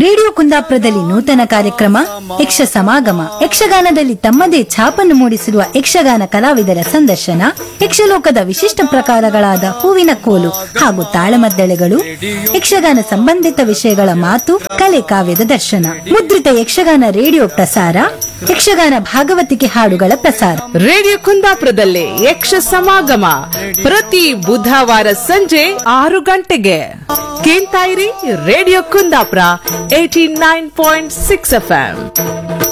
radio ಕುಂದಾಪುರದಲ್ಲಿ ನೂತನ ಕಾರ್ಯಕ್ರಮ ಯಕ್ಷ ಸಮಾಗಮ ಯಕ್ಷಗಾನದಲ್ಲಿ ತಮ್ಮದೇ ಛಾಪನ್ನು ಮೂಡಿಸಿರುವ ಯಕ್ಷಗಾನ ಕಲಾವಿದರ ಸಂದರ್ಶನ ಯಕ್ಷಲೋಕದ ವಿಶಿಷ್ಟ ಪ್ರಕಾರಗಳಾದ ಹೂವಿನ ಕೋಲು ಹಾಗೂ ತಾಳಮದ್ದಳೆಗಳು ಯಕ್ಷಗಾನ ಸಂಬಂಧಿತ ವಿಷಯಗಳ ಮಾತು ಕಲೆ ಕಾವ್ಯದ ದರ್ಶನ ಮುದ್ರಿತ ಯಕ್ಷಗಾನ ರೇಡಿಯೋ ಪ್ರಸಾರ ಯಕ್ಷಗಾನ ಭಾಗವತಿಕೆ ಹಾಡುಗಳ ಪ್ರಸಾರ ರೇಡಿಯೋ ಕುಂದಾಪುರದಲ್ಲಿ ಯಕ್ಷ ಸಮಾಗಮ ಪ್ರತಿ ಬುಧವಾರ ಸಂಜೆ ಆರು ಗಂಟೆಗೆ ಕೇಳ್ತಾ ಇರಿ radio Kundapura eighty nine point six F